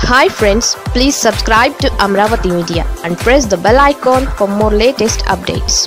hi friends please subscribe to Amaravati media and press the bell icon for more latest updates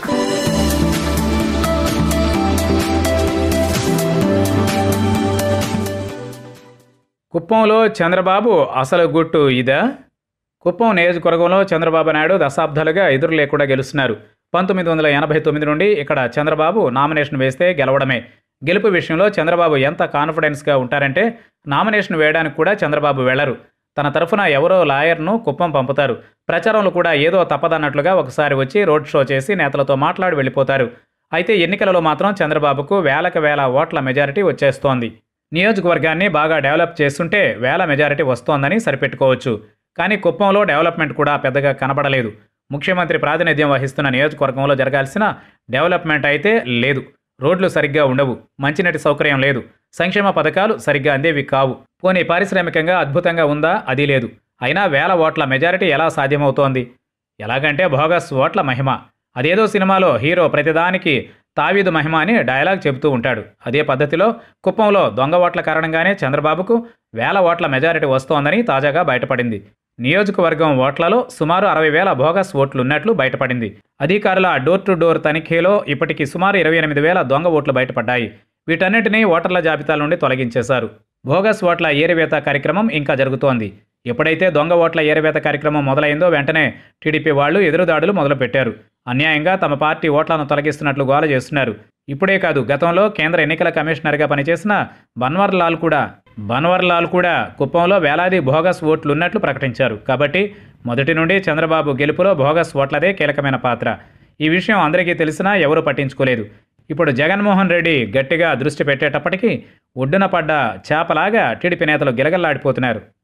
కుప్పంలో చంద్రబాబు అసలు గుట్టు ఇదా కుప్పం నియోజకవర్గంలో చంద్రబాబు నాయుడు దశాబ్దాలుగా ఎదురు లేకుండా గెలుస్తున్నారు పంతొమ్మిది వందల ఎనభై తొమ్మిది నుండి ఇక్కడ చంద్రబాబు నామినేషన్ వేస్తే గెలవడమే గెలుపు విషయంలో చంద్రబాబు ఎంత కాన్ఫిడెన్స్గా ఉంటారంటే నామినేషన్ వేయడానికి కూడా చంద్రబాబు వెళ్లరు తన తరఫున ఎవరో లాయర్ను కుప్పం పంపుతారు ప్రచారంలో కూడా ఏదో తప్పదన్నట్లుగా ఒకసారి వచ్చి రోడ్ షో చేసి నేతలతో మాట్లాడి వెళ్ళిపోతారు అయితే ఎన్నికలలో మాత్రం చంద్రబాబుకు వేలకు వేల ఓట్ల మెజారిటీ వచ్చేస్తోంది నియోజకవర్గాన్ని బాగా డెవలప్ చేస్తుంటే వేల మెజారిటీ వస్తోందని సరిపెట్టుకోవచ్చు కానీ కుప్పంలో డెవలప్మెంట్ కూడా పెద్దగా కనబడలేదు ముఖ్యమంత్రి ప్రాతినిధ్యం వహిస్తున్న నియోజకవర్గంలో జరగాల్సిన డెవలప్మెంట్ అయితే లేదు రోడ్లు సరిగ్గా ఉండవు మంచినీటి సౌకర్యం లేదు సంక్షేమ పథకాలు సరిగ్గా అందేవి కావు పోనీ పారిశ్రామికంగా అద్భుతంగా ఉందా అది లేదు అయినా వేల ఓట్ల మెజారిటీ ఎలా సాధ్యమవుతోంది ఎలాగంటే భోగస్ ఓట్ల మహిమ అదేదో సినిమాలో హీరో ప్రతిదానికి తావీదు మహిమ అని డైలాగ్ చెబుతూ ఉంటాడు అదే పద్ధతిలో కుప్పంలో దొంగ ఓట్ల కారణంగానే చంద్రబాబుకు వేల ఓట్ల మెజారిటీ వస్తోందని తాజాగా బయటపడింది నియోజకవర్గం ఓట్లలో సుమారు అరవై వేల బోగస్ ఓట్లున్నట్లు బయటపడింది అధికారుల డోర్ టు డోర్ తనిఖీలో ఇప్పటికి సుమారు ఇరవై ఎనిమిది వేల దొంగ ఓట్లు బయటపడ్డాయి వీటన్నిటినీ ఓటర్ల జాబితాల నుండి తొలగించేశారు బోగస్ ఓట్ల ఏరివేత కార్యక్రమం ఇంకా జరుగుతోంది ఎప్పుడైతే దొంగ ఓట్ల ఏరివేత కార్యక్రమం మొదలైందో వెంటనే టీడీపీ వాళ్లు ఎదురుదాడులు మొదలుపెట్టారు అన్యాయంగా తమ పార్టీ ఓట్లను తొలగిస్తున్నట్లు గోల చేస్తున్నారు ఇప్పుడే కాదు గతంలో కేంద్ర ఎన్నికల కమిషనర్గా పనిచేసిన బన్వర్ లాల్ కూడా బన్వర్ లాల్ కూడా కుప్పంలో వేలాది భోగస్ ఓట్లున్నట్లు ప్రకటించారు కాబట్టి మొదటి నుండి చంద్రబాబు గెలుపులో భోగస్ ఓట్లదే కీలకమైన పాత్ర ఈ విషయం అందరికీ తెలిసినా ఎవరూ పట్టించుకోలేదు ఇప్పుడు జగన్మోహన్ రెడ్డి గట్టిగా దృష్టి పెట్టేటప్పటికీ ఒడ్డున పడ్డ చేపలాగా టీడీపీ నేతలు గిలగల్లాడిపోతున్నారు